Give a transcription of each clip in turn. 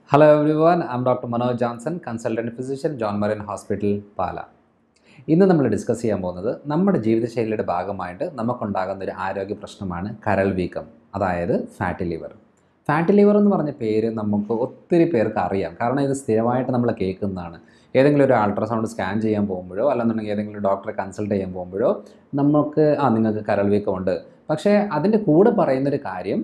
Hello everyone, I'm Dr. Manoj Johnson, consultant physician, John Marin Hospital, പാല ഇന്ന് നമ്മൾ discuss ചെയ്യാൻ പോകുന്നത് നമ്മുടെ ജീവിതശൈലിയുടെ ഭാഗമായിട്ട് നമുക്കുണ്ടാകുന്ന ഒരു ആരോഗ്യ പ്രശ്നമാണ് കരൾ വീക്കം അതായത് ഫാറ്റി ലിവർ ഫാറ്റി ലിവർ എന്ന് പറഞ്ഞ പേര് നമുക്ക് ഒത്തിരി പേർക്ക് അറിയാം കാരണം ഇത് സ്ഥിരമായിട്ട് നമ്മൾ കേൾക്കുന്നതാണ് ഏതെങ്കിലും ഒരു അൾട്രാസൗണ്ട് സ്കാൻ ചെയ്യാൻ പോകുമ്പോഴോ അല്ലെന്നുണ്ടെങ്കിൽ ഏതെങ്കിലും ഡോക്ടറെ കൺസൾട്ട് ചെയ്യാൻ പോകുമ്പോഴോ നമുക്ക് ആ നിങ്ങൾക്ക് കരൾ വീക്കമുണ്ട് പക്ഷേ അതിൻ്റെ കൂടെ പറയുന്നൊരു കാര്യം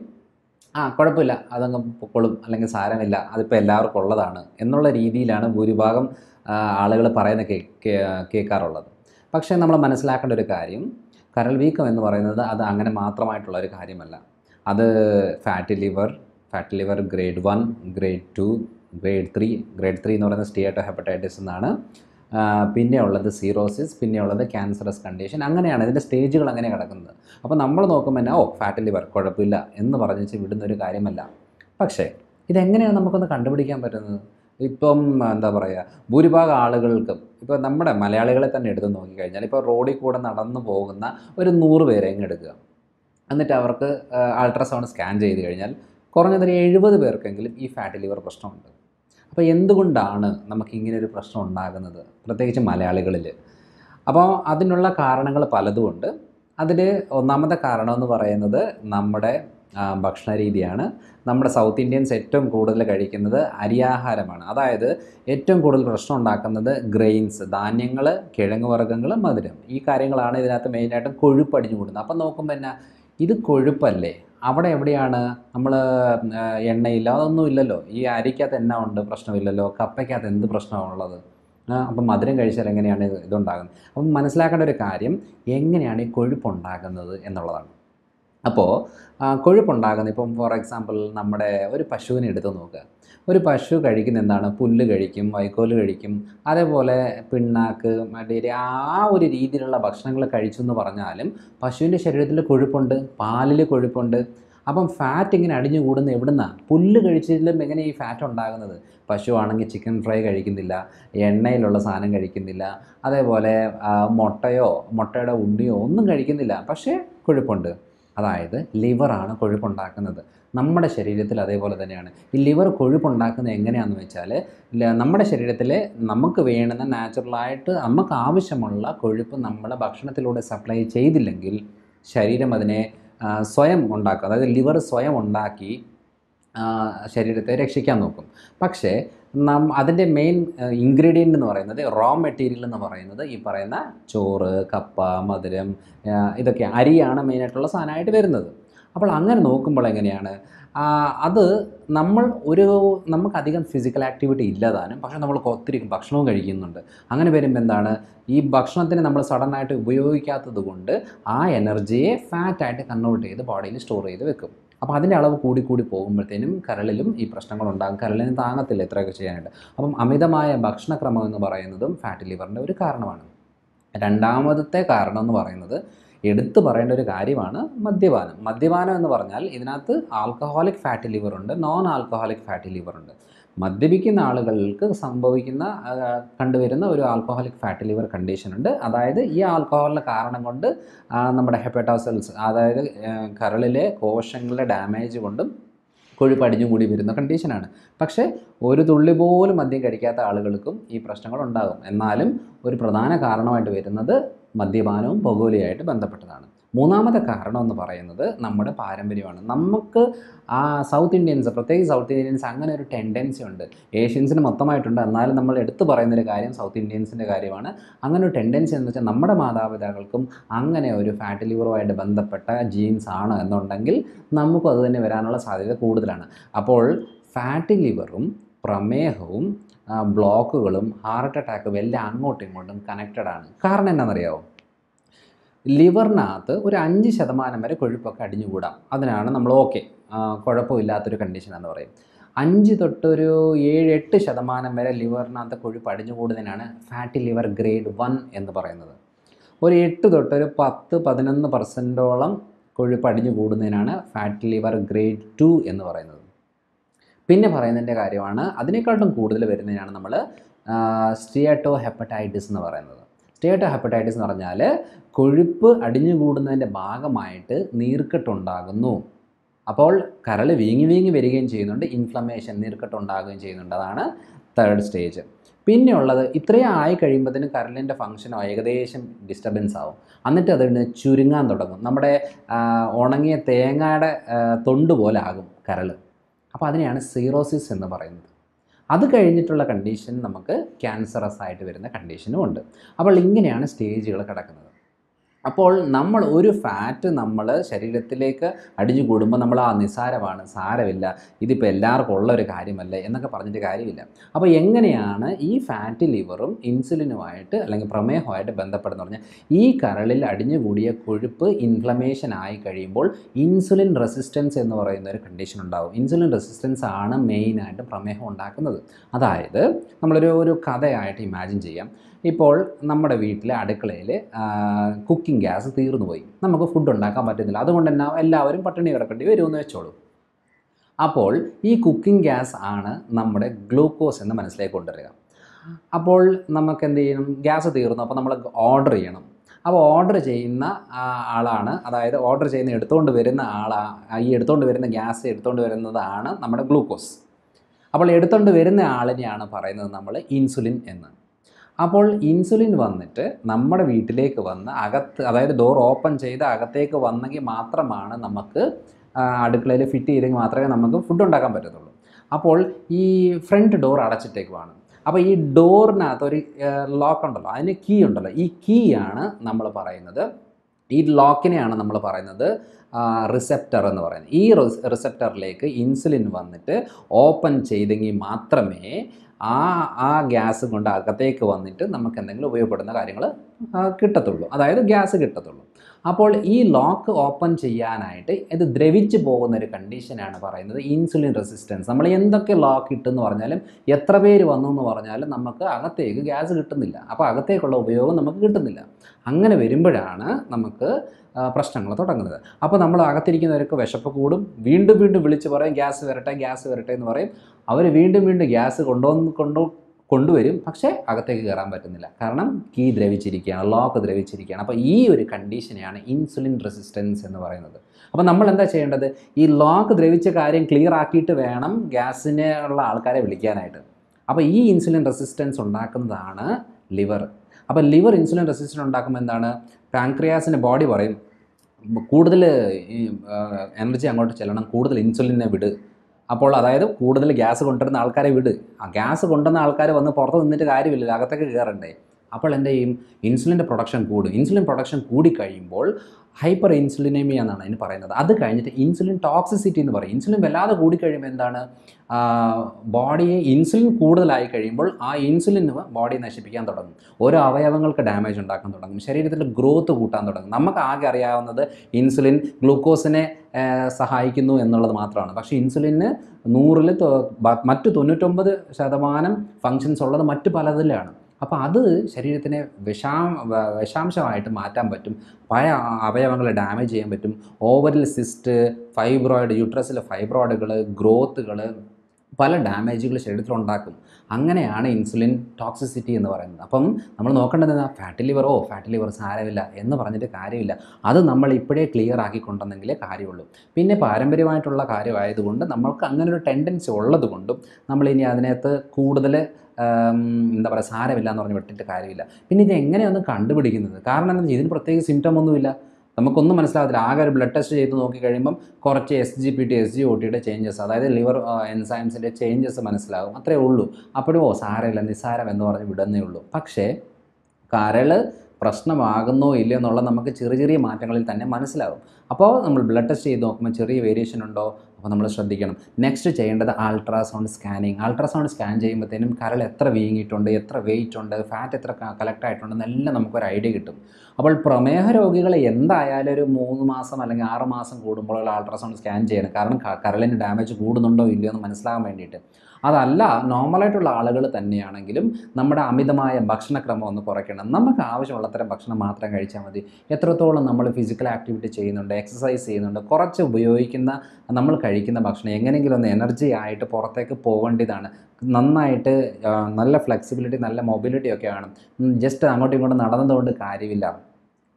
ആ കുഴപ്പമില്ല അതങ്ങ് പൊക്കോളും അല്ലെങ്കിൽ സാരമില്ല അതിപ്പോൾ എല്ലാവർക്കും ഉള്ളതാണ് എന്നുള്ള രീതിയിലാണ് ഭൂരിഭാഗം ആളുകൾ പറയുന്ന കേ കേ- കേൾക്കാറുള്ളത് പക്ഷേ നമ്മൾ മനസ്സിലാക്കേണ്ട ഒരു കാര്യം കരൾ വീക്കം എന്ന് പറയുന്നത് അത് അങ്ങനെ മാത്രമായിട്ടുള്ള ഒരു കാര്യമല്ല അത് fatty liver fatty liver grade one grade two grade three grade three എന്ന് പറയുന്നത് സ്റ്റേറ്റോ ഹെപ്പറ്റൈറ്റിസ് എന്നാണ് ആ, പിന്നെ ഉള്ളത് സീറോസിസ് പിന്നെ ഉള്ളത് ക്യാൻസറസ് കണ്ടീഷൻ അങ്ങനെയാണ് ഇതിൻ്റെ സ്റ്റേജുകൾ അങ്ങനെ കിടക്കുന്നത് അപ്പോൾ നമ്മൾ നോക്കുമ്പോൾ തന്നെ ഓ ഫാറ്റ് ലിവർ കുഴപ്പമില്ല എന്ന് പറഞ്ഞ് വിടുന്ന ഒരു കാര്യമല്ല പക്ഷേ ഇതെങ്ങനെയാണ് നമുക്കൊന്ന് കണ്ടുപിടിക്കാൻ പറ്റുന്നത് ഇപ്പം എന്താ പറയുക ഭൂരിഭാഗം ആളുകൾക്കും ഇപ്പോൾ നമ്മുടെ മലയാളികളെ തന്നെ എടുത്ത് നോക്കിക്കഴിഞ്ഞാൽ ഇപ്പോൾ റോഡിൽ കൂടെ നടന്നു പോകുന്ന ഒരു നൂറ് പേരെ അങ്ങ് എടുക്കുക എന്നിട്ട് അവർക്ക് അൾട്രാസൗണ്ട് സ്കാൻ ചെയ്ത് കഴിഞ്ഞാൽ കുറഞ്ഞതൊരു എഴുപത് പേർക്കെങ്കിലും ഈ ഫാറ്റി ലിവർ പ്രശ്നമുണ്ട് അപ്പോൾ എന്തുകൊണ്ടാണ് നമുക്ക് ഇങ്ങനെ ഒരു പ്രശ്നം ഉണ്ടാകുന്നത് പ്രത്യേകിച്ച് മലയാളികളിൽ അപ്പോൾ അതിനുള്ള കാരണങ്ങൾ പലതുമുണ്ട് അതിൽ ഒന്നാമത്തെ കാരണം എന്ന് പറയുന്നത് നമ്മുടെ ആ, ഭക്ഷണ രീതിയാണ് നമ്മുടെ സൗത്ത് ഇന്ത്യൻസ് ഏറ്റവും കൂടുതൽ കഴിക്കുന്നത് അരിയാഹാരമാണ് അതായത് ഏറ്റവും കൂടുതൽ പ്രശ്നം ഉണ്ടാക്കുന്നത് ഗ്രെയിൻസ് ധാന്യങ്ങൾ കിഴങ്ങ് വർഗ്ഗങ്ങൾ മധുരം ഈ കാര്യങ്ങളാണ് ഇതിനകത്ത് മെയിനായിട്ടും കൊഴുപ്പ് അടിഞ്ഞു കൂടുന്നത് അപ്പം നോക്കുമ്പോൾ എന്നാ ഇത് കൊഴുപ്പല്ലേ അവിടെ എവിടെയാണ് നമ്മൾ എണ്ണയില്ല അതൊന്നും ഇല്ലല്ലോ ഈ അരിക്കകത്ത് എണ്ണ ഉണ്ട് പ്രശ്നമില്ലല്ലോ കപ്പയ്ക്കകത്ത് എന്ത് പ്രശ്നമാണുള്ളത് ആ, അപ്പം മധുരം കഴിച്ചാൽ എങ്ങനെയാണ് ഇത് ഇതുണ്ടാകുന്നത് അപ്പം മനസ്സിലാക്കേണ്ട ഒരു കാര്യം എങ്ങനെയാണ് ഈ കൊഴുപ്പുണ്ടാകുന്നത് എന്നുള്ളതാണ് അപ്പോൾ ആ, കൊഴുപ്പുണ്ടാകുന്നത് ഇപ്പം ഫോർ എക്സാമ്പിൾ നമ്മുടെ ഒരു പശുവിനെ എടുത്ത് നോക്കുക ഒരു പശു കഴിക്കുന്ന എന്താണ് പുല്ല് കഴിക്കും വൈക്കോല് കഴിക്കും അതേപോലെ പിണ്ണാക്ക് മറ്റേ ആ ഒരു രീതിയിലുള്ള ഭക്ഷണങ്ങൾ കഴിച്ചു എന്ന് പറഞ്ഞാലും പശുവിൻ്റെ ശരീരത്തിൽ കൊഴുപ്പുണ്ട് പാലിൽ കൊഴുപ്പുണ്ട് അപ്പം ഫാറ്റ് ഇങ്ങനെ അടിഞ്ഞു കൂടുന്ന എവിടുന്നാണ് പുല്ല് കഴിച്ചതിലും എങ്ങനെ ഈ ഫാറ്റ് ഉണ്ടാകുന്നത് പശു ആണെങ്കിൽ ചിക്കൻ ഫ്രൈ കഴിക്കുന്നില്ല എണ്ണയിലുള്ള സാധനം കഴിക്കുന്നില്ല അതേപോലെ ആ, മുട്ടയോ മുട്ടയുടെ ഉണ്ണിയോ ഒന്നും കഴിക്കുന്നില്ല പക്ഷേ കൊഴുപ്പുണ്ട് അതായത് ലിവറാണ് കൊഴുപ്പുണ്ടാക്കുന്നത് നമ്മുടെ ശരീരത്തിൽ അതേപോലെ തന്നെയാണ് ഈ ലിവർ കൊഴുപ്പുണ്ടാക്കുന്നത് എങ്ങനെയാണെന്ന് വെച്ചാൽ ല- നമ്മുടെ ശരീരത്തിൽ നമുക്ക് വേണ്ടുന്ന നാച്ചുറലായിട്ട് നമുക്ക് ആവശ്യമുള്ള കൊഴുപ്പ് നമ്മുടെ ഭക്ഷണത്തിലൂടെ സപ്ലൈ ചെയ്തില്ലെങ്കിൽ ശരീരം അതിനെ ആ, സ്വയം ഉണ്ടാക്കും അതായത് ലിവർ സ്വയം ഉണ്ടാക്കി ആ, ശരീരത്തെ രക്ഷിക്കാൻ നോക്കും പക്ഷേ നം അതിൻ്റെ മെയിൻ ഇൻഗ്രീഡിയൻ്റ് എന്ന് പറയുന്നത് റോ മെറ്റീരിയൽ എന്ന് പറയുന്നത് ഈ പറയുന്ന ചോറ് കപ്പ മധുരം ആ, ഇതൊക്കെ അരിയാണ് മെയിനായിട്ടുള്ള സാധനമായിട്ട് വരുന്നത് അപ്പോൾ അങ്ങനെ നോക്കുമ്പോൾ എങ്ങനെയാണ് ആ, അത് നമ്മൾ ഒരു നമുക്കധികം ഫിസിക്കൽ ആക്ടിവിറ്റി ഇല്ലതാനും പക്ഷേ നമ്മൾ ഒത്തിരി ഭക്ഷണവും കഴിക്കുന്നുണ്ട് അങ്ങനെ വരുമ്പോൾ എന്താണ് ഈ ഭക്ഷണത്തിന് നമ്മൾ സഡനായിട്ട് ഉപയോഗിക്കാത്തത് കൊണ്ട് ആ എനർജിയെ ഫാറ്റായിട്ട് കൺവേർട്ട് ചെയ്ത് ബോഡിയിൽ സ്റ്റോർ ചെയ്ത് വെക്കും അപ്പോൾ അതിൻ്റെ അളവ് കൂടി കൂടി പോകുമ്പോഴത്തേനും കരളിലും ഈ പ്രശ്നങ്ങൾ ഉണ്ടാകും കരളിന് താങ്ങത്തില്ല ഇത്രയൊക്കെ ചെയ്യാനായിട്ട് അപ്പം അമിതമായ ഭക്ഷണക്രമം എന്ന് പറയുന്നതും ഫാറ്റി ലിവറിൻ്റെ ഒരു കാരണമാണ് രണ്ടാമത്തെ കാരണം എന്ന് പറയുന്നത് എടുത്തു പറയേണ്ട ഒരു കാര്യമാണ് മദ്യപാനം മദ്യപാനം എന്ന് പറഞ്ഞാൽ ഇതിനകത്ത് ആൽക്കഹോളിക് ഫാറ്റി ലിവർ ഉണ്ട് നോൺ ആൽക്കഹോളിക് ഫാറ്റി ലിവർ ഉണ്ട് മദ്യപിക്കുന്ന ആളുകൾക്ക് സംഭവിക്കുന്ന ആ, കണ്ടുവരുന്ന ഒരു ആൽക്കഹോളിക് ഫാറ്റി ലിവർ കണ്ടീഷൻ ഉണ്ട് അതായത് ഈ ആൽക്കഹോളിൻ്റെ കാരണം കൊണ്ട് ആ, നമ്മുടെ ഹെപ്പറ്റോസെൽസ് അതായത് ആ, കരളിലെ കോശങ്ങളുടെ ഡാമേജ് കൊണ്ടും കൊഴുപ്പ് അടിഞ്ഞു കൂടി വരുന്ന കണ്ടീഷനാണ് പക്ഷേ ഒരു തുള്ളി പോലും മദ്യം കഴിക്കാത്ത ആളുകൾക്കും ഈ പ്രശ്നങ്ങൾ ഉണ്ടാകും എന്നാലും ഒരു പ്രധാന കാരണമായിട്ട് വരുന്നത് മദ്യപാനവും പുകവലിയായിട്ട് ബന്ധപ്പെട്ടതാണ് മൂന്നാമത്തെ കാരണം എന്ന് പറയുന്നത് നമ്മുടെ പാരമ്പര്യമാണ് നമുക്ക് ആ സൗത്ത് ഇന്ത്യൻസ് പ്രത്യേകിച്ച് സൗത്ത് ഇന്ത്യൻസ് അങ്ങനെ ഒരു ടെൻഡൻസി ഉണ്ട് ഏഷ്യൻസിന് മൊത്തമായിട്ടുണ്ട് എന്നാലും നമ്മൾ എടുത്തു പറയുന്നൊരു കാര്യം സൗത്ത് ഇന്ത്യൻസിൻ്റെ കാര്യമാണ് അങ്ങനെ ഒരു ടെൻഡൻസി എന്ന് വെച്ചാൽ നമ്മുടെ മാതാപിതാക്കൾക്കും അങ്ങനെ ഒരു ഫാറ്റ് ലിവറുമായിട്ട് ബന്ധപ്പെട്ട ജീൻസ് ആണ് എന്നുണ്ടെങ്കിൽ നമുക്കും അത് തന്നെ വരാനുള്ള സാധ്യത കൂടുതലാണ് അപ്പോൾ ഫാറ്റി ലിവറും പ്രമേഹവും ആ, ബ്ലോക്കുകളും ഹാർട്ട് അറ്റാക്കും എല്ലാം അങ്ങോട്ടും ഇങ്ങോട്ടും കണക്റ്റഡ് ആണ് കാരണം എന്നാണെന്നറിയാമോ ലിവറിനകത്ത് ഒരു അഞ്ച് ശതമാനം വരെ കൊഴുപ്പൊക്കെ അടിഞ്ഞുകൂടാം അതിനാണ് നമ്മൾ ഓക്കെ കുഴപ്പമില്ലാത്തൊരു കണ്ടീഷൻ എന്ന് പറയും അഞ്ച് തൊട്ട് ഒരു ഏഴ് എട്ട് ശതമാനം വരെ ലിവറിനകത്ത് കൊഴുപ്പ് അടിഞ്ഞുകൂടുന്നതിനാണ് ഫാറ്റി ലിവർ ഗ്രേഡ് വൺ എന്ന് പറയുന്നത് ഒരു എട്ട് തൊട്ട് ഒരു പത്ത് പതിനൊന്ന് പെർസെൻറ്റോളം കൊഴുപ്പ് അടിഞ്ഞു കൂടുന്നതിനാണ് ഫാറ്റി ലിവർ ഗ്രേഡ് ടു എന്ന് പറയുന്നത് പിന്നെ പറയുന്നതിൻ്റെ കാര്യമാണ് അതിനേക്കാട്ടും കൂടുതൽ വരുന്നതിനാണ് നമ്മൾ സ്റ്റിയാറ്റോ ഹെപ്പറ്റൈറ്റിസ് എന്ന് പറയുന്നത് സ്റ്റിയാറ്റോ ഹെപ്പറ്റൈറ്റിസ് എന്ന് പറഞ്ഞാൽ കൊഴുപ്പ് അടിഞ്ഞുകൂടുന്നതിൻ്റെ ഭാഗമായിട്ട് നീർക്കെട്ടുണ്ടാകുന്നു അപ്പോൾ കരൾ വീങ്ങി വീങ്ങി വരികയും ചെയ്യുന്നുണ്ട് ഇൻഫ്ലമേഷൻ നീർക്കെട്ട് ഉണ്ടാകുകയും ചെയ്യുന്നുണ്ട് അതാണ് തേർഡ് സ്റ്റേജ് പിന്നെ ഉള്ളത് ഇത്രയും ആയി കഴിയുമ്പോഴത്തേനും കരളിൻ്റെ ഫങ്ഷനോ ഏകദേശം ഡിസ്റ്റർബൻസ് ആവും എന്നിട്ട് അതിന് ചുരുങ്ങാൻ തുടങ്ങും നമ്മുടെ ആ, ഉണങ്ങിയ തേങ്ങയുടെ ആ, തൊണ്ട് പോലെ ആകും കരൾ അപ്പോൾ അതിനെയാണ് സീറോസിസ് എന്ന് പറയുന്നത് അത് കഴിഞ്ഞിട്ടുള്ള കണ്ടീഷൻ നമുക്ക് ക്യാൻസറസ് ആയിട്ട് വരുന്ന കണ്ടീഷനും ഉണ്ട് അപ്പോൾ ഇങ്ങനെയാണ് സ്റ്റേജുകൾ കിടക്കുന്നത് അപ്പോൾ നമ്മൾ ഒരു ഫാറ്റ് നമ്മൾ ശരീരത്തിലേക്ക് അടിഞ്ഞു കൂടുമ്പോൾ നമ്മൾ ആ നിസാരമാണ് സാരമില്ല ഇതിപ്പോൾ എല്ലാവർക്കും ഉള്ള ഒരു കാര്യമല്ല എന്നൊക്കെ പറഞ്ഞിട്ട് കാര്യമില്ല അപ്പോൾ എങ്ങനെയാണ് ഈ ഫാറ്റ് ലിവറും ഇൻസുലിനുമായിട്ട് അല്ലെങ്കിൽ പ്രമേഹമായിട്ട് ബന്ധപ്പെടുന്ന പറഞ്ഞാൽ ഈ കരളിൽ അടിഞ്ഞുകൂടിയ കൊഴുപ്പ് ഇൻഫ്ലമേഷൻ ആയി കഴിയുമ്പോൾ ഇൻസുലിൻ റെസിസ്റ്റൻസ് എന്ന് പറയുന്ന ഒരു കണ്ടീഷൻ ഉണ്ടാവും ഇൻസുലിൻ റെസിസ്റ്റൻസ് ആണ് മെയിനായിട്ട് പ്രമേഹം ഉണ്ടാക്കുന്നത് അതായത് നമ്മളൊരു ഒരു കഥയായിട്ട് ഇമാജിൻ ചെയ്യാം ഇപ്പോൾ നമ്മുടെ വീട്ടിലെ അടുക്കളയിൽ കുക്കിംഗ് ഗ്യാസ് തീർന്നു പോയി നമുക്ക് ഫുഡ് ഉണ്ടാക്കാൻ പറ്റുന്നില്ല അതുകൊണ്ട് തന്നെ എല്ലാവരും പട്ടിണി കിടക്കേണ്ടി വരുമെന്ന് വെച്ചോളൂ അപ്പോൾ ഈ കുക്കിംഗ് ഗ്യാസ് ആണ് നമ്മുടെ ഗ്ലൂക്കോസ് എന്ന് മനസ്സിലേക്ക് കൊണ്ടുവരിക അപ്പോൾ നമുക്ക് എന്ത് ചെയ്യണം ഗ്യാസ് തീർന്നു അപ്പോൾ നമ്മൾ ഓർഡർ ചെയ്യണം അപ്പോൾ ഓർഡർ ചെയ്യുന്ന ആ, ആളാണ് അതായത് ഓർഡർ ചെയ്യുന്ന എടുത്തുകൊണ്ട് വരുന്ന ആളാ ഈ എടുത്തുകൊണ്ട് വരുന്ന ഗ്യാസ് എടുത്തുകൊണ്ട് വരുന്നതാണ് നമ്മുടെ ഗ്ലൂക്കോസ് അപ്പോൾ എടുത്തുകൊണ്ട് വരുന്ന ആളിനെയാണ് പറയുന്നത് നമ്മൾ ഇൻസുലിൻ എന്ന് അപ്പോൾ ഇൻസുലിൻ വന്നിട്ട് നമ്മുടെ വീട്ടിലേക്ക് വന്ന് അകത്ത് അതായത് ഡോർ ഓപ്പൺ ചെയ്ത് അകത്തേക്ക് വന്നെങ്കിൽ മാത്രമാണ് നമുക്ക് അടുക്കളയിൽ ഫിറ്റ് ചെയ്തെങ്കിൽ മാത്രമേ നമുക്ക് ഫുഡ് ഉണ്ടാക്കാൻ പറ്റത്തുള്ളൂ അപ്പോൾ ഈ ഫ്രണ്ട് ഡോർ അടച്ചിട്ടേക്കുവാണ് അപ്പോൾ ഈ ഡോറിനകത്ത് ഒരു ലോക്ക് ഉണ്ടല്ലോ അതിന് കീ ഉണ്ടല്ലോ ഈ കീ ആണ് നമ്മൾ പറയുന്നത് ഈ ലോക്കിനെയാണ് നമ്മൾ പറയുന്നത് റിസെപ്റ്റർ എന്ന് പറയുന്നത് ഈ റിസെപ്റ്ററിലേക്ക് ഇൻസുലിൻ വന്നിട്ട് ഓപ്പൺ ചെയ്തെങ്കിൽ മാത്രമേ ആ ആ ഗ്യാസ് കൊണ്ട് അകത്തേക്ക് വന്നിട്ട് നമുക്ക് എന്തെങ്കിലും ഉപയോഗപ്പെടുന്ന കാര്യങ്ങൾ കിട്ടത്തുള്ളൂ അതായത് ഗ്യാസ് കിട്ടത്തുള്ളൂ അപ്പോൾ ഈ ലോക്ക് ഓപ്പൺ ചെയ്യാനായിട്ട് ഇത് ദ്രവിച്ച് പോകുന്ന ഒരു കണ്ടീഷനാണ് പറയുന്നത് ഇൻസുലിൻ റെസിസ്റ്റൻസ് നമ്മൾ എന്തൊക്കെ ലോക്ക് ഇട്ടെന്ന് പറഞ്ഞാലും എത്ര പേര് വന്നു എന്ന് പറഞ്ഞാലും നമുക്ക് അകത്തേക്ക് ഗ്യാസ് കിട്ടുന്നില്ല അപ്പോൾ അകത്തേക്കുള്ള ഉപയോഗം നമുക്ക് കിട്ടുന്നില്ല അങ്ങനെ വരുമ്പോഴാണ് നമുക്ക് പ്രശ്നങ്ങൾ തുടങ്ങുന്നത് അപ്പോൾ നമ്മൾ അകത്തിരിക്കുന്നവർക്ക് വിശപ്പ് കൂടും വീണ്ടും വീണ്ടും വിളിച്ച് പറയും ഗ്യാസ് വരട്ടെ ഗ്യാസ് വരട്ടെ എന്ന് പറയും അവർ വീണ്ടും വീണ്ടും ഗ്യാസ് കൊണ്ടുവന്ന് കൊണ്ടു കൊണ്ടുവരും പക്ഷേ അകത്തേക്ക് കയറാൻ പറ്റുന്നില്ല കാരണം കീ ദ്രവിച്ചിരിക്കുകയാണ് ലോക്ക് ദ്രവിച്ചിരിക്കുകയാണ് അപ്പോൾ ഈ ഒരു കണ്ടീഷനെയാണ് ഇൻസുലിൻ റെസിസ്റ്റൻസ് എന്ന് പറയുന്നത് അപ്പോൾ നമ്മൾ എന്താ ചെയ്യേണ്ടത് ഈ ലോക്ക് ദ്രവിച്ച കാര്യം ക്ലിയർ ആക്കിയിട്ട് വേണം ഗ്യാസിന് ഉള്ള ആൾക്കാരെ വിളിക്കാനായിട്ട് അപ്പോൾ ഈ ഇൻസുലിൻ റെസിസ്റ്റൻസ് ഉണ്ടാക്കുന്നതാണ് ലിവർ അപ്പോൾ ലിവർ ഇൻസുലിൻ റെസിസ്റ്റൻസ് ഉണ്ടാക്കുമ്പോൾ എന്താണ് പാൻക്രിയാസിൻ്റെ ബോഡി പറയും കൂടുതൽ ഈ എനർജി അങ്ങോട്ട് ചെല്ലണം കൂടുതൽ ഇൻസുലിനെ വിട് അപ്പോൾ അതായത് കൂടുതൽ ഗ്യാസ് കൊണ്ടുവരുന്ന ആൾക്കാരെ വിട് ആ ഗ്യാസ് കൊണ്ടുവന്ന ആൾക്കാർ വന്ന് പുറത്ത് നിന്നിട്ട് കാര്യമില്ല അകത്തേക്ക് കയറണ്ടേ അപ്പോൾ എന്ത് ചെയ്യും ഇൻസുലിൻ്റെ പ്രൊഡക്ഷൻ കൂടും ഇൻസുലിൻ പ്രൊഡക്ഷൻ കൂടിക്കഴിയുമ്പോൾ ഹൈപ്പർ ഇൻസുലിനേമിയ എന്നാണ് അതിന് പറയുന്നത് അത് കഴിഞ്ഞിട്ട് ഇൻസുലിൻ ടോക്സിസിറ്റി എന്ന് പറയും ഇൻസുലിൻ വല്ലാതെ കൂടിക്കഴിയുമ്പോൾ എന്താണ് ബോഡിയെ ഇൻസുലിൻ കൂടുതലായി കഴിയുമ്പോൾ ആ ഇൻസുലിൻ ബോഡി നശിപ്പിക്കാൻ തുടങ്ങും ഓരോ അവയവങ്ങൾക്ക് ഡാമേജ് ഉണ്ടാക്കാൻ തുടങ്ങും ശരീരത്തിൽ ഗ്രോത്ത് കൂട്ടാൻ തുടങ്ങും നമുക്ക് ആകെ അറിയാവുന്നത് ഇൻസുലിൻ ഗ്ലൂക്കോസിനെ സഹായിക്കുന്നു എന്നുള്ളത് മാത്രമാണ് പക്ഷേ ഇൻസുലിന് നൂറിൽ മറ്റ് തൊണ്ണൂറ്റൊമ്പത് ശതമാനം ഫങ്ഷൻസ് ഉള്ളത് മറ്റ് പലതിലാണ് അപ്പോൾ അത് ശരീരത്തിനെ വിഷാം വിഷാംശമായിട്ട് മാറ്റാൻ പറ്റും പല അവയവങ്ങളെ ഡാമേജ് ചെയ്യാൻ പറ്റും ഓവറിൽ സിസ്റ്റ് ഫൈബ്രോയിഡ് യൂട്രസിലെ ഫൈബ്രോയിഡുകൾ ഗ്രോത്തുകൾ പല ഡാമേജുകൾ ശരീരത്തിൽ ഉണ്ടാക്കും അങ്ങനെയാണ് ഇൻസുലിൻ ടോക്സിസിറ്റി എന്ന് പറയുന്നത് അപ്പം നമ്മൾ നോക്കേണ്ടത് എന്താ ഫാറ്റ് ലിവർ ഓ ഫാറ്റ് ലിവർ സാരമില്ല എന്ന് പറഞ്ഞിട്ട് കാര്യമില്ല അത് നമ്മൾ ഇപ്പോഴേ ക്ലിയർ ആക്കിക്കൊണ്ടെന്നെങ്കിലേ കാര്യമുള്ളൂ പിന്നെ പാരമ്പര്യമായിട്ടുള്ള കാര്യമായതുകൊണ്ട് നമ്മൾക്ക് അങ്ങനെ ഒരു ടെൻഡൻസി ഉള്ളത് കൊണ്ടും നമ്മളിനി അതിനകത്ത് കൂടുതൽ എന്താ പറയുക സാരമില്ല എന്ന് പറഞ്ഞ് വിട്ടിട്ട് കാര്യമില്ല പിന്നെ ഇത് എങ്ങനെയൊന്ന് കണ്ടുപിടിക്കുന്നത് കാരണം എന്താ ഇതിന് പ്രത്യേക സിംറ്റം ഒന്നുമില്ല നമുക്കൊന്നും മനസ്സിലാകത്തില്ല ആകെ ഒരു ബ്ലഡ് ടെസ്റ്റ് ചെയ്ത് നോക്കി കഴിയുമ്പം കുറച്ച് S G P T S G O ടിയുടെ ചേഞ്ചസ് അതായത് ലിവർ എൻസൈംസിൻ്റെ ചേഞ്ചസ് മനസ്സിലാകും അത്രേ ഉള്ളൂ അപ്പോഴും ഓ സാരമില്ല നിസ്സാരം എന്ന് പറഞ്ഞ് വിടുന്നേ ഉള്ളൂ പക്ഷേ കരൾ പ്രശ്നമാകുന്നോ ഇല്ലയോ എന്നുള്ളത് നമുക്ക് ചെറിയ ചെറിയ മാറ്റങ്ങളിൽ തന്നെ മനസ്സിലാകും അപ്പോൾ നമ്മൾ ബ്ലഡ് ടെസ്റ്റ് ചെയ്ത് നോക്കുമ്പോൾ ചെറിയ വേരിയേഷൻ ഉണ്ടോ അപ്പോൾ നമ്മൾ ശ്രദ്ധിക്കണം നെക്സ്റ്റ് ചെയ്യേണ്ടത് അൾട്രാസൗണ്ട് സ്കാനിങ് അൾട്രാസൗണ്ട് സ്കാൻ ചെയ്യുമ്പോഴത്തേനും കരൾ എത്ര വീങ്ങിയിട്ടുണ്ട് എത്ര വെയിറ്റ് ഉണ്ട് ഫാറ്റ് എത്ര കളക്ട് ആയിട്ടുണ്ടെന്നെല്ലാം നമുക്കൊരു ഐഡിയ കിട്ടും അപ്പോൾ പ്രമേഹ രോഗികൾ എന്തായാലും ഒരു മൂന്ന് മാസം അല്ലെങ്കിൽ ആറ് മാസം കൂടുമ്പോഴുള്ള അൾട്രാസൗണ്ട് സ്കാൻ ചെയ്യണം കാരണം ക- കരളിന് ഡാമേജ് കൂടുന്നുണ്ടോ ഇല്ലയോ എന്ന് മനസ്സിലാകാൻ വേണ്ടിയിട്ട് അതല്ല നോർമലായിട്ടുള്ള ആളുകൾ തന്നെയാണെങ്കിലും നമ്മുടെ അമിതമായ ഭക്ഷണക്രമം ഒന്ന് കുറയ്ക്കണം നമുക്ക് ആവശ്യമുള്ള അത്തരം ഭക്ഷണം മാത്രം കഴിച്ചാൽ മതി എത്രത്തോളം നമ്മൾ ഫിസിക്കൽ ആക്ടിവിറ്റി ചെയ്യുന്നുണ്ട് എക്സസൈസ് ചെയ്യുന്നുണ്ട് കുറച്ച് ഉപയോഗിക്കുന്ന നമ്മൾ കഴിക്കുന്ന ഭക്ഷണം എങ്ങനെയെങ്കിലും ഒന്ന് എനർജി ആയിട്ട് പുറത്തേക്ക് പോകേണ്ടതാണ് നന്നായിട്ട് ആ, നല്ല ഫ്ലെക്സിബിലിറ്റി നല്ല മൊബിലിറ്റി ഒക്കെ വേണം ജസ്റ്റ് അങ്ങോട്ടും ഇങ്ങോട്ടും നടന്നതുകൊണ്ട് കാര്യമില്ല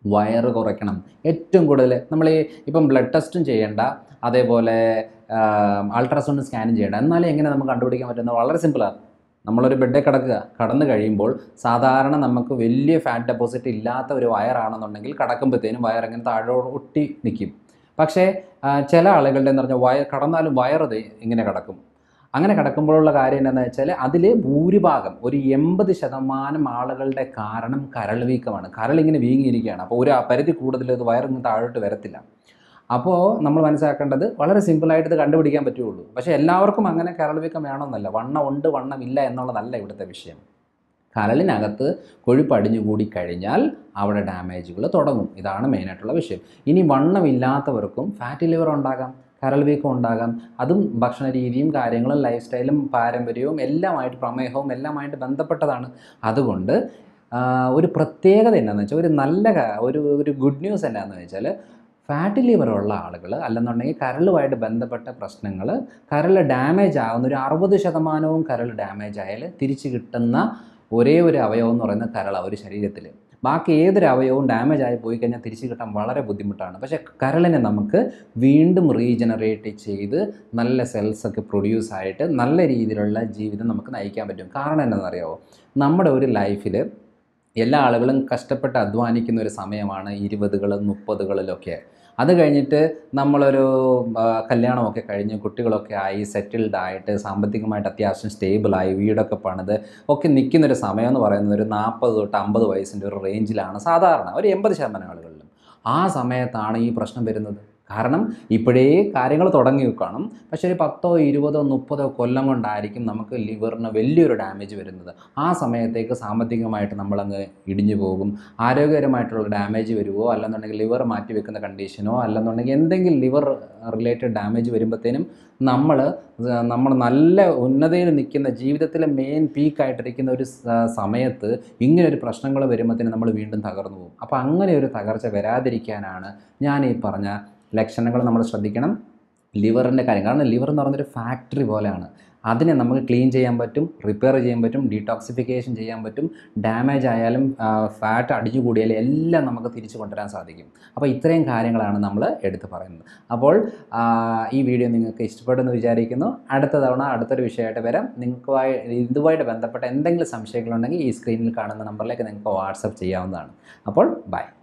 വയറ് കുറയ്ക്കണം ഏറ്റവും കൂടുതൽ നമ്മൾ ഈ ഇപ്പം ബ്ലഡ് ടെസ്റ്റും ചെയ്യേണ്ട അതേപോലെ അൾട്രാസൗണ്ട് സ്കാനും ചെയ്യേണ്ട എന്നാലും എങ്ങനെ നമുക്ക് കണ്ടുപിടിക്കാൻ പറ്റുന്നത് വളരെ സിമ്പിളാണ് നമ്മളൊരു ബെഡിൽ കിടക്കുക കടന്നു കഴിയുമ്പോൾ സാധാരണ നമുക്ക് വലിയ ഫാറ്റ് ഡെപ്പോസിറ്റ് ഇല്ലാത്ത ഒരു വയറാണെന്നുണ്ടെങ്കിൽ കടക്കുമ്പോഴത്തേനും വയർ ഇങ്ങനെ താഴോട്ട് ഒട്ടി നിൽക്കും പക്ഷേ ആ, ചില ആളുകളുടെ എന്ന് പറഞ്ഞാൽ വയർ കടന്നാലും വയറത് ഇങ്ങനെ കിടക്കും അങ്ങനെ കിടക്കുമ്പോഴുള്ള കാര്യം എന്താണെന്ന് വെച്ചാൽ അതിൽ ഭൂരിഭാഗം ഒരു എൺപത് ശതമാനം ആളുകളുടെ കാരണം കരൾ വീക്കമാണ് കരൾ ഇങ്ങനെ വീങ്ങിയിരിക്കുകയാണ് അപ്പോൾ ഒരു പരിധി കൂടുതൽ ഇത് വയറിങ്ങനെ താഴോട്ട് വരത്തില്ല അപ്പോൾ നമ്മൾ മനസ്സിലാക്കേണ്ടത് വളരെ സിമ്പിളായിട്ട് ഇത് കണ്ടുപിടിക്കാൻ പറ്റുള്ളൂ പക്ഷേ എല്ലാവർക്കും അങ്ങനെ കരൾ വീക്കം വേണമെന്നല്ല വണ്ണം ഉണ്ട് വണ്ണമില്ല എന്നുള്ളതല്ല ഇവിടുത്തെ വിഷയം കരളിനകത്ത് കൊഴുപ്പ് അടിഞ്ഞു കൂടി കഴിഞ്ഞാൽ അവിടെ ഡാമേജുകൾ തുടങ്ങും ഇതാണ് മെയിനായിട്ടുള്ള വിഷയം ഇനി വണ്ണമില്ലാത്തവർക്കും ഫാറ്റി ലിവർ ഉണ്ടാകാം കരൾ വീക്കം ഉണ്ടാകാം അതും ഭക്ഷണ രീതിയും കാര്യങ്ങളും ലൈഫ് സ്റ്റൈലും പാരമ്പര്യവും എല്ലാമായിട്ട് പ്രമേഹവും എല്ലാമായിട്ട് ബന്ധപ്പെട്ടതാണ് അതുകൊണ്ട് ആ, ഒരു പ്രത്യേകത എന്നാന്ന് വെച്ചാൽ ഒരു നല്ല ക- ഒരു ഒരു ഗുഡ് ന്യൂസ് എന്നാന്ന് വെച്ചാൽ ഫാറ്റി ലിവർ ഉള്ള ആളുകൾ അല്ലെന്നുണ്ടെങ്കിൽ കരളുമായിട്ട് ബന്ധപ്പെട്ട പ്രശ്നങ്ങൾ കരൾ ഡാമേജ് ആകുന്ന ഒരു അറുപത് ശതമാനവും കരൾ ഡാമേജ് ആയാൽ തിരിച്ച് കിട്ടുന്ന ഒരേ ഒരു അവയവം എന്ന് പറയുന്നത് കരളാണ് ഒരു ശരീരത്തിൽ ബാക്കി ഏതൊരു അവയവവും ഡാമേജ് ആയി പോയി കഴിഞ്ഞാൽ തിരിച്ച് കിട്ടാൻ വളരെ ബുദ്ധിമുട്ടാണ് പക്ഷേ കരളിനെ നമുക്ക് വീണ്ടും റീജനറേറ്റ് ചെയ്ത് നല്ല സെൽസൊക്കെ പ്രൊഡ്യൂസ് ആയിട്ട് നല്ല രീതിയിലുള്ള ജീവിതം നമുക്ക് നയിക്കാൻ പറ്റും കാരണം എന്താണെന്നറിയാമോ നമ്മുടെ ഒരു ലൈഫിൽ എല്ലാ ആളുകളും കഷ്ടപ്പെട്ട് അധ്വാനിക്കുന്ന ഒരു സമയമാണ് ഇരുപതുകളും മുപ്പതുകളിലൊക്കെ അത് കഴിഞ്ഞിട്ട് നമ്മളൊരു ആ, കല്യാണമൊക്കെ കഴിഞ്ഞ് കുട്ടികളൊക്കെ ആയി സെറ്റിൽഡ് ആയിട്ട് സാമ്പത്തികമായിട്ട് അത്യാവശ്യം സ്റ്റേബിളായി വീടൊക്കെ പണിത് ഒക്കെ നിൽക്കുന്നൊരു സമയം എന്ന് പറയുന്നത് ഒരു നാൽപ്പത് തൊട്ട് അമ്പത് വയസ്സിൻ്റെ ഒരു റേഞ്ചിലാണ് സാധാരണ ഒരു എൺപത് ശതമാനം ആളുകളിലും ആ സമയത്താണ് ഈ പ്രശ്നം വരുന്നത് കാരണം ഇപ്പോഴേ കാര്യങ്ങൾ തുടങ്ങി കാണും പക്ഷേ ഒരു പത്തോ ഇരുപതോ മുപ്പതോ കൊല്ലം കൊണ്ടായിരിക്കും നമുക്ക് ലിവറിന് വലിയൊരു ഡാമേജ് വരുന്നത് ആ സമയത്തേക്ക് സാമ്പത്തികമായിട്ട് നമ്മളങ്ങ് ഇടിഞ്ഞു പോകും ആരോഗ്യപരമായിട്ടുള്ള ഡാമേജ് വരുമോ അല്ലെന്നുണ്ടെങ്കിൽ ലിവർ മാറ്റി വെക്കുന്ന കണ്ടീഷനോ അല്ലെന്നുണ്ടെങ്കിൽ എന്തെങ്കിലും ലിവർ റിലേറ്റഡ് ഡാമേജ് വരുമ്പോഴത്തേനും നമ്മൾ നമ്മൾ നല്ല ഉന്നതയിൽ നിൽക്കുന്ന ജീവിതത്തിലെ മെയിൻ പീക്കായിട്ടിരിക്കുന്ന ഒരു സ- സമയത്ത് ഇങ്ങനെ ഒരു പ്രശ്നങ്ങൾ വരുമ്പോഴത്തേനും നമ്മൾ വീണ്ടും തകർന്നു പോകും അപ്പോൾ അങ്ങനെ ഒരു തകർച്ച വരാതിരിക്കാനാണ് ഞാൻ ഈ പറഞ്ഞ ലക്ഷണങ്ങൾ നമ്മൾ ശ്രദ്ധിക്കണം ലിവറിൻ്റെ കാര്യം കാരണം ലിവർ എന്ന് പറയുന്നൊരു ഫാക്ടറി പോലെയാണ് അതിനെ നമുക്ക് ക്ലീൻ ചെയ്യാൻ പറ്റും റിപ്പയർ ചെയ്യാൻ പറ്റും ഡീടോക്സിഫിക്കേഷൻ ചെയ്യാൻ പറ്റും ഡാമേജ് ആയാലും ഫാറ്റ് അടിഞ്ഞു കൂടിയാലും എല്ലാം നമുക്ക് തിരിച്ചു കൊണ്ടുവരാൻ സാധിക്കും അപ്പോൾ ഇത്രയും കാര്യങ്ങളാണ് നമ്മൾ എടുത്തു പറയുന്നത് അപ്പോൾ ആ, ഈ വീഡിയോ നിങ്ങൾക്ക് ഇഷ്ടപ്പെടുമെന്ന് വിചാരിക്കുന്നു അടുത്ത തവണ അടുത്തൊരു വിഷയമായിട്ട് വരാം നിങ്ങൾക്കുമായി ഇതുമായിട്ട് ബന്ധപ്പെട്ട എന്തെങ്കിലും സംശയങ്ങളുണ്ടെങ്കിൽ ഈ സ്ക്രീനിൽ കാണുന്ന നമ്പറിലേക്ക് നിങ്ങൾക്ക് വാട്സപ്പ് ചെയ്യാവുന്നതാണ് അപ്പോൾ ബൈ